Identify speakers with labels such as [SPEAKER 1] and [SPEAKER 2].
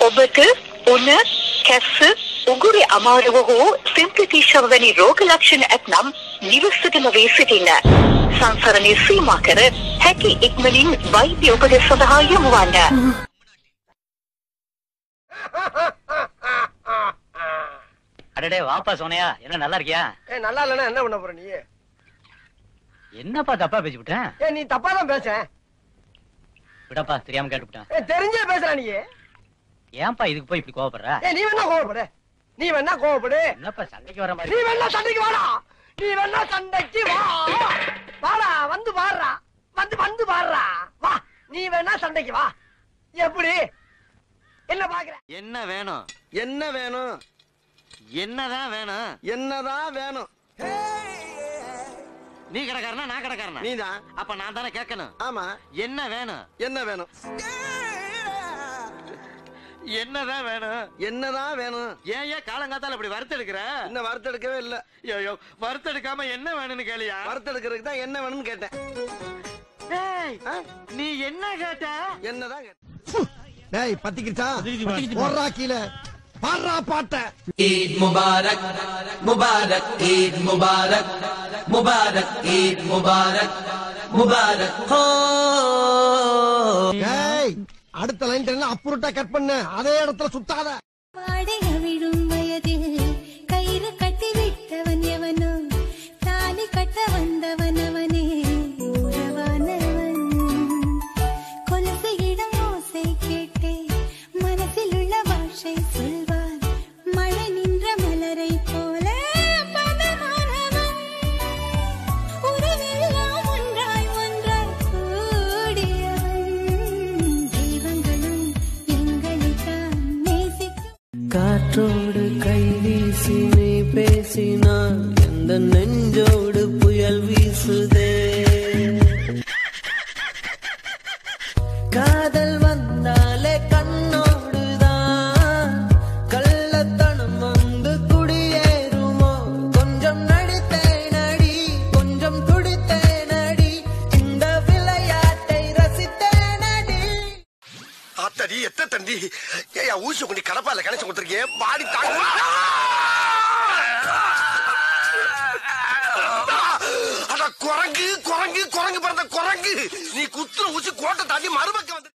[SPEAKER 1] ඔබට උණ කැස්ස උගුරේ අමාරුව හෝ සිම්ප්‍රතිශව වැනි රෝග ලක්ෂණ ඇත්නම් නිවසටම වී සිටින්න. සංසරණය සීමා කර හැකි ඉක්මනින් වෛද්‍ය උපදෙස් සඳහා යොමු වන්න.
[SPEAKER 2] அடடே வாப்பா சோனையா என்ன நல்லா இருக்கியா
[SPEAKER 3] ஏ நல்லா இல்லைன்னா என்ன பண்ண போற நீ
[SPEAKER 2] என்னப்பா தப்பா பேசிவிட்டேன்
[SPEAKER 3] ஏ நீ தப்பா தான் பேச
[SPEAKER 2] விடப்பா தெரியாம கேட்டுவிட்டேன்
[SPEAKER 3] ஏ தெரிஞ்சே பேசுற நீ
[SPEAKER 2] ஏன்பா இதுக்கு போய் இப்படி கோவப்படுற
[SPEAKER 3] ஏ நீ வேணா கோவப்படு நீ வேணா கோவப்படு
[SPEAKER 2] என்னப்பா சண்டைக்கு வர
[SPEAKER 3] நீ
[SPEAKER 2] மாதிரி
[SPEAKER 3] வேணா சண்டைக்கு வாடா நீ வேணா சண்டைக்கு வா வாடா வந்து பாடுறா வந்து வந்து பாடுறா வா நீ வேணா சண்டைக்கு வா எப்படி என்ன பாக்குற
[SPEAKER 4] என்ன வேணும்
[SPEAKER 5] என்ன வேணும்
[SPEAKER 4] என்னதான் வேணும்
[SPEAKER 5] என்னதான் வேணும்
[SPEAKER 4] நீ கடைக்காரனா நான் கடைக்காரனா
[SPEAKER 5] நீதான்
[SPEAKER 4] அப்ப நான் தானே கேட்கணும்
[SPEAKER 5] ஆமா
[SPEAKER 4] என்ன வேணும்
[SPEAKER 5] என்ன வேணும்
[SPEAKER 4] என்னதான் வேணும்
[SPEAKER 5] என்னதான் வேணும்
[SPEAKER 4] ஏன் ஏன் காலங்காத்தால இப்படி வறுத்தெடுக்கிற
[SPEAKER 5] இன்னும் வறுத்தெடுக்கவே இல்ல
[SPEAKER 4] ஐயோ வறுத்தெடுக்காம என்ன வேணும்னு கேளியா
[SPEAKER 5] வறுத்தெடுக்கிறதுக்கு தான் என்ன வேணும்னு கேட்டேன்
[SPEAKER 4] டேய்,
[SPEAKER 5] ஆ?
[SPEAKER 4] நீ என்ன கேட்ட
[SPEAKER 5] என்னதான் கேட்டேன் டேய் பத்திக்கிச்சா போடுறா கீழே பாடுறா பாட்ட
[SPEAKER 6] ईद मुबारक मुबारक ईद मुबारक मुबारक ईद मुबारक मुबारक हो
[SPEAKER 5] டேய் அடுத்த லைன் அப்புறட்டா கட் பண்ண அதே இடத்துல சுத்தாத
[SPEAKER 7] வாடை அவிழும் வயதில் கயிறு கட்டி விட்டவன் எவனோ தாலி கட்ட வந்தவன் அவனே உறவானவன் கொலுசு இடம் ஓசை கேட்டே மனசில் உள்ள பாஷை சொல்வார் மழை நின்ற மலரை போல பதமானவன் உறவெல்லாம் ஒன்றாய் ஒன்றாய் கூடியவன் தெய்வங்களும் எங்களைத்தான் நேசிக்கும்
[SPEAKER 6] காற்றோடு கை வீசி நீ பேசினான் எந்த நெஞ்சோடு புயல் வீசுதே காதல் வந்தாலே கண்ணோடுதான் கள்ளத்தனம் வந்து குடியேறுமோ கொஞ்சம் நடித்தேன் அடி கொஞ்சம் துடித்தேன் அடி இந்த விளையாட்டை ரசித்தேன் அடி
[SPEAKER 5] ஆத்தடி எத்த தண்டி ஏயா ஊசி கொண்டு கடப்பால கணச்சு கொடுத்துருக்கேன் பாடி தாங்க அட குரங்கு குரங்கு குரங்கு பிறந்த குரங்கு நீ குத்துற ஊசி கோட்டை தாண்டி மறுபக்கம் வந்து